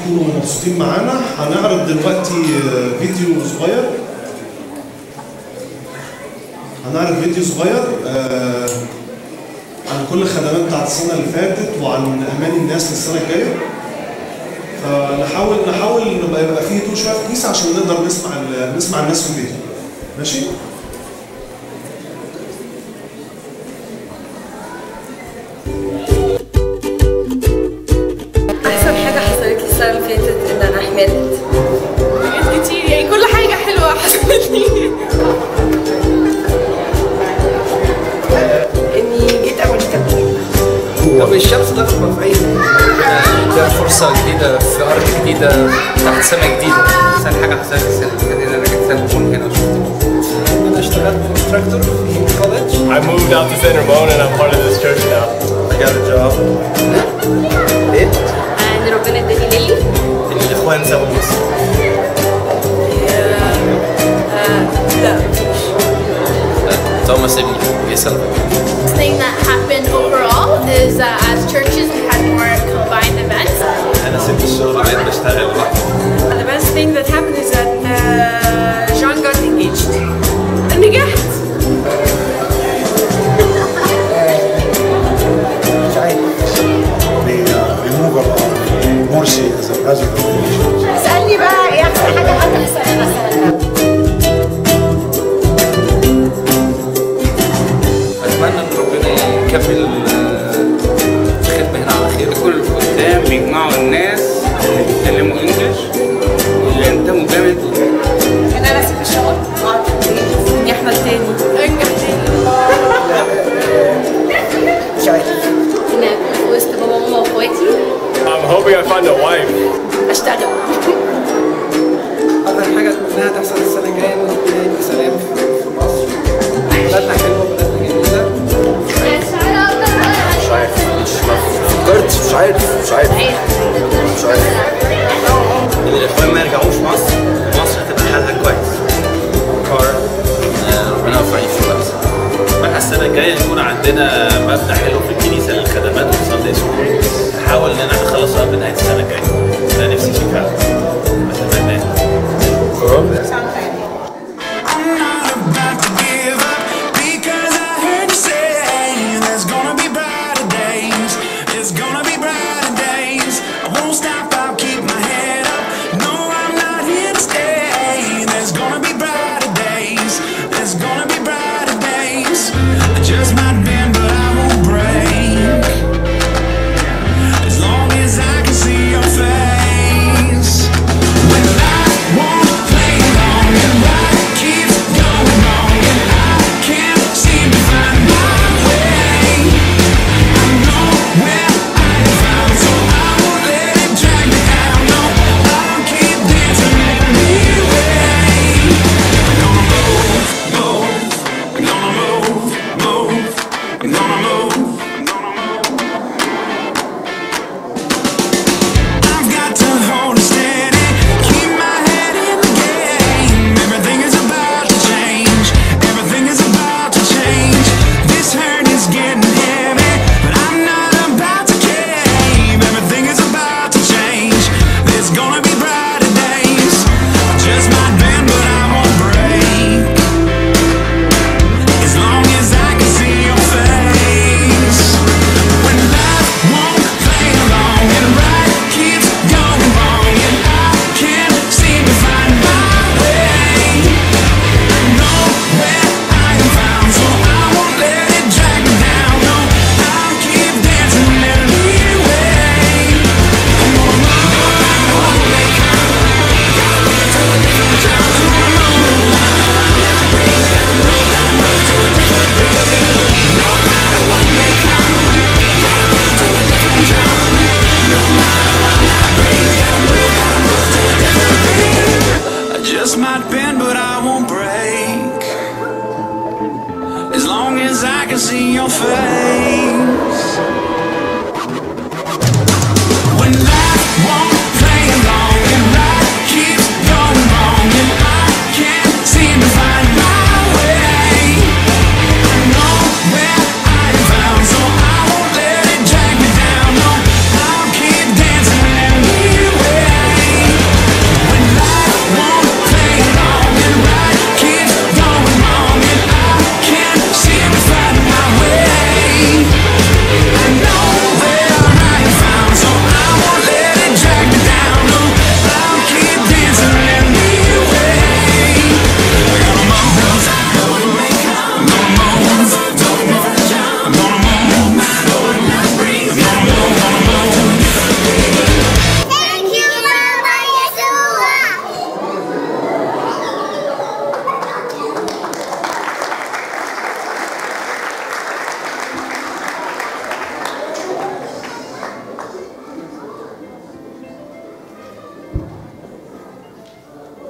تكونوا مبسوطين معانا هنعرض دلوقتي آه، فيديو صغير هنعرض فيديو صغير آه، عن كل الخدمات بتاعت السنة اللي فاتت وعن أمان الناس للسنة الجاية فنحاول نحاول نبقى يبقى فيه هدوء شوية في الكيسة عشان نقدر نسمع ال- نسمع الناس في الفيديو ماشي؟ احسن حاجه حصلت لي السنه اللي فاتت ان انا حملت حاجات كتير يعني كل حاجة حلوة حصلت لي اني جيت امريكا طب الشمس ضربة في أي ده فرصة جديدة في أرض جديدة تحت سما جديدة أحسن حاجة حصلت لي السنة اللي فاتت إن أنا جيت أكون هنا وشفت أنا اشتغلت انستراكتور في كوليدج I moved out to San Ramon and I'm part of this church now. I got a job. إيه؟ ان ربنا اداني ليلي الإخوان سابوا مصر. لا توماس ابني بيسأل thing that happened overall is that as churches we had more combined events. أنا سبت الشغل بقيت بشتغل لوحدي. The best thing that happened is that uh, John got engaged. نجحت the uh, removal of Morsi as the president of the nation. اسألني بقى ايه أحسن حاجة حصلت السنة مثلا؟ أتمنى إن ربنا يكمل آه، الخدمة هنا على خير كل الخدام بيجمعوا الناس اللي بيتكلموا انجلش واللي ينتموا جامد ان انا اسيب الشغل واقعد في البيت اني احمل تاني انجح تاني مش عارف ان اكون في وسط بابا وماما واخواتي I'm hoping I find a wife. اشتغل أكتر حاجة أتمناها تحصل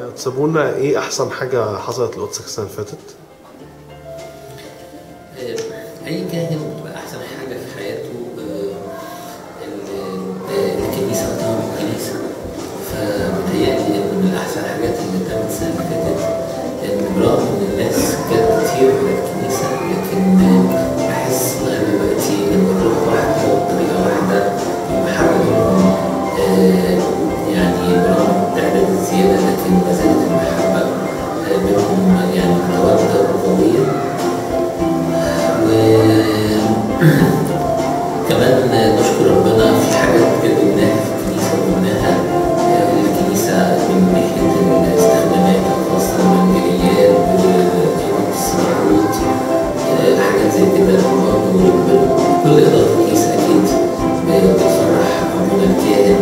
تسيبونا ايه احسن حاجه حصلت لقدسك السنه اللي فاتت أي كاهن بتبقى أحسن حاجة في حياته آه، ال- آه، الكنيسة وتعب الكنيسة فمتهيألي إن من أحسن الحاجات اللي تمت السنة اللي فاتت إن برغم إن الناس جت كتير على الكنيسة لكن آه، بحس لغاية دلوقتي إن الروح واحدة والطريقة واحدة والمحبة بينهم آه، يعني برغم التعداد الزيادة لكن ما زالت المحبة آه، بينهم يعني متواجدة وقوية وكمان نشكر ربنا في حاجات جددناها في الكنيسة وقلناها الكنيسة من ناحية الاستخدامات الخاصة بالمنجليات بالصلاحوت حاجات زي كده برضه كل إدارة الكنيسة أكيد بتفرح عموما الكاهن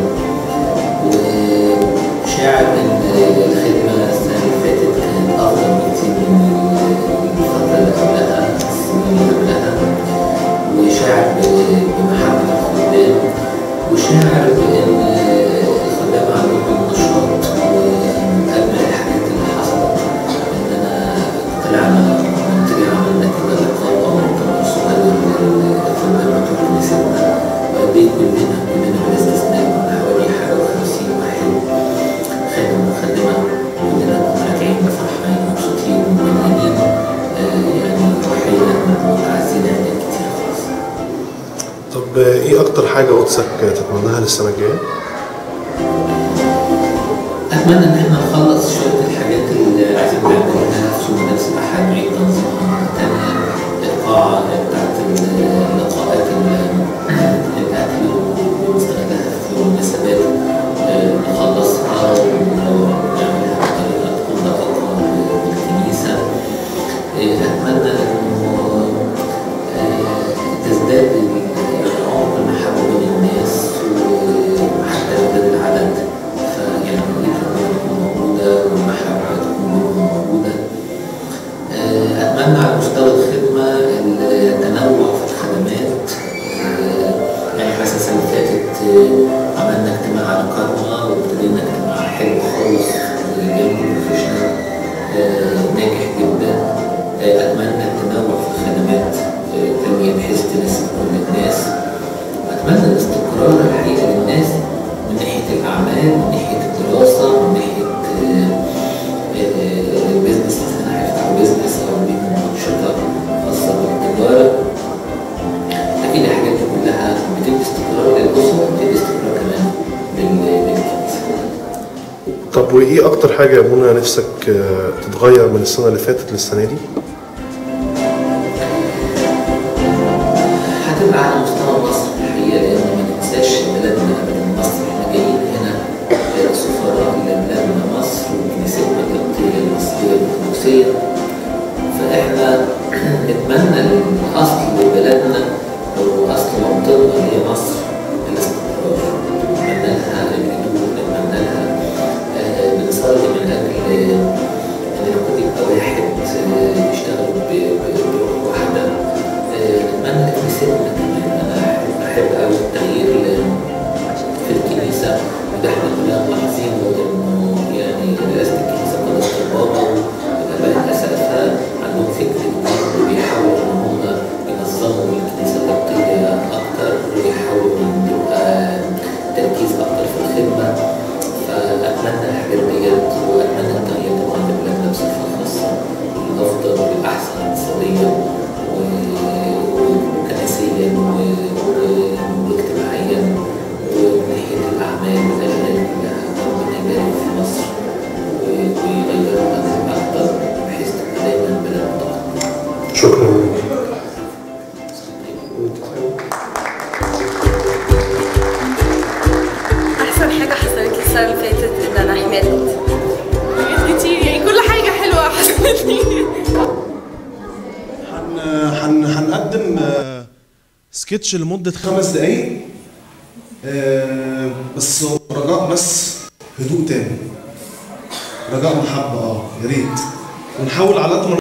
وشاعر إن الخدمة السنة اللي فاتت كانت أفضل بكتير من الفترة اللي قبلها السنين اللي قبلها وشاعر ب- بمحبة الخدام وشاعر بإن الخدام عندهم نشاط ومن أجمل الحاجات اللي حصلت إننا طلعنا منتجين عملنا كده لقاء أو مؤتمر صغير للخدام بتوع كنيستنا وقد إيه كلنا كلنا بلا استثناء كنا حوالي حاجة وخمسين واحد خادم وخادمة كلنا كنا راجعين فرحانين مبسوطين ومليانين آه، يعني روحيا متعزين حاجات كتير خالص طب ايه اكتر حاجه قدسك تتمناها للسنه الجايه أتمنى إن إحنا نخلص شوية الحاجات اللي عايزين نعملها في مدارس الأحد نعيد تنظيمها مرة تانية القاعة بتاعت اللقاءات ال- الأكل ونستغلها في المناسبات آه، نخلصها ونعملها بطريقة تكون دقيقة بالكنيسة آه، أتمنى إنه آه، تزداد ال- عمق المحبة بين الناس وحتى يزداد العدد فيعني الإيد تكون موجودة والمحبة تكون بينهم موجودة آه، أتمنى على مستوى الخدمة التنوع في الخدمات آه، يعني مثلا السنة اللي فاتت آه، عملنا اجتماع على كارما وابتدينا اجتماع حلو خالص رجال بروفيشنال آه، ناجح جدا آه، أتمنى التنوع في الخدمات آه، تانية بحيث تناسب كل الناس وأتمنى الاستقرار الحقيقة للناس من ناحية الأعمال من ناحية الدراسة من ناحية آه، آه، البيزنس مثلا هيفتحوا بيزنس أو ليهم أنشطة خاصة بالتجارة أكيد الحاجات دي كلها بتدي استقرار للأسر وبتدي استقرار كمان لل- للكنيسة طب وايه اكتر حاجه يا منى نفسك آه، تتغير من السنه اللي فاتت للسنه دي هتبقى على مستوى مصر الحقيقه لان ما ننساش بلادنا ابدا مصر احنا جايين هنا سفراء لبلادنا مصر وكنيستنا القبطيه المصريه الارثوذكسيه فاحنا نتمنى الاصل بلدنا واصل منطقتنا اللي هي مصر الاستقرار نتمنى لها الهدوء نتمنى لها آه، بنصلي من اجل ان الكل يبقى واحد آه، يشتغلوا ب- ب- بروح واحده آه، نتمنى كنيستنا كمان انا احب احب قوي التغيير ل- في الكنيسه وده احنا كلنا ملاحظين انه يعني رئاسه الكنيسه قداسه البابا والاباء الاساتذه عندهم فكر جديد وبيحاولوا ان هم ينظموا الكنيسه القبطيه اكتر ويحاولوا ان يبقى تركيز اكتر في الخدمه فاتمنى الحاجات ديت واتمنى التغيير طبعا لبلادنا بصفه خاصه للافضل وللاحسن اقتصاديا و- وكنسيا و- و- واجتماعيا ومن ناحيه الاعمال والاشغال كلها ربنا يبارك في مصر و- ويغيرها للافضل بحيث تبقى دايما بلد متقدمه شكرا احسن حاجه حصلت لي السنه اللي فاتت ان انا حملت حاجات كتير يعني كل حاجة حلوة حصلت لي هن هن هنقدم آه، سكتش لمدة خمس دقايق آه، بس رجاء بس هدوء تام رجاء محبة اه يا ريت ونحاول على قد ما